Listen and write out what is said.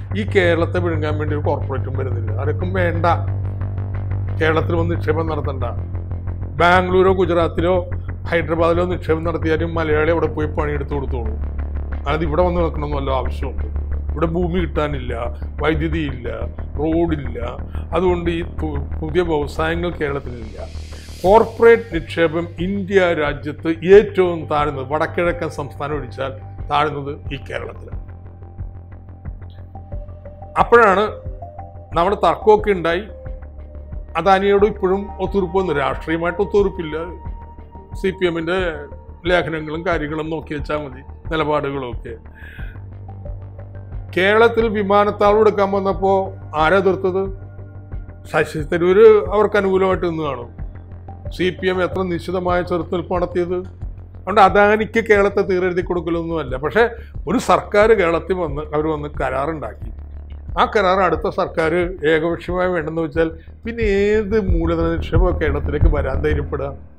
ഈ കേരളത്തെ വിഴുങ്ങാൻ വേണ്ടി ഒരു കോർപ്പറേറ്റും വരുന്നില്ല ആർക്കും വേണ്ട കേരളത്തിൽ വന്ന് നിക്ഷേപം നടത്തണ്ട ബാംഗ്ലൂരോ ഗുജറാത്തിലോ ഹൈദരാബാദിലോ നിക്ഷേപം നടത്തിയാലും മലയാളി അവിടെ പോയി പണിയെടുത്ത് കൊടുത്തോളൂ അതായത് ഇവിടെ വന്ന് നിൽക്കണമെന്നല്ല ആവശ്യമുണ്ട് ഇവിടെ ഭൂമി കിട്ടാനില്ല വൈദ്യുതി ഇല്ല റോഡില്ല അതുകൊണ്ട് ഈ പു- പുതിയ വ്യവസായങ്ങൾ കേരളത്തിലില്ല കോർപ്പറേറ്റ് നിക്ഷേപം ഇന്ത്യ രാജ്യത്ത് ഏറ്റവും താഴ്ന്നത് വടക്കിഴക്കൻ സംസ്ഥാനം ഒഴിച്ചാൽ താഴ്ന്നത് ഈ കേരളത്തിലാണ് അപ്പോഴാണ് നമ്മുടെ തർക്കമൊക്കെ ഉണ്ടായി അദാനിയോട് ഇപ്പോഴും ഒത്തുതീർപ്പ് വന്നു രാഷ്ട്രീയമായിട്ട് ഒത്തുതീർപ്പില്ല സി പി എമ്മിൻ്റെ ലേഖനങ്ങളും കാര്യങ്ങളും നോക്കി വെച്ചാൽ മതി നിലപാടുകളും ഒക്കെ കേരളത്തിൽ വിമാനത്താവളം എടുക്കാൻ വന്നപ്പോൾ ആരാ എതിർത്തത് ശശി തരൂര് അവർക്ക് അനുകൂലമായിട്ട് നിന്ന് കാണും സി പി എം എത്ര നിശ്ചിതമായ ചെറുത്തുനിൽപ്പ് നടത്തിയത് അതുകൊണ്ട് അദാനിക്ക് കേരളത്തെ തീരെഴുതി കൊടുക്കലൊന്നുമല്ല പക്ഷേ ഒരു സർക്കാർ കേരളത്തിൽ വന്ന് അവർ വന്ന് കരാറുണ്ടാക്കി ആ കരാർ അടുത്ത സർക്കാർ ഏകപക്ഷീയമായി വേണ്ടെന്ന് വെച്ചാൽ പിന്നെ ഏത് മൂലധന നിക്ഷേപം കേരളത്തിലേക്ക് വരാൻ ധൈര്യപ്പെടുക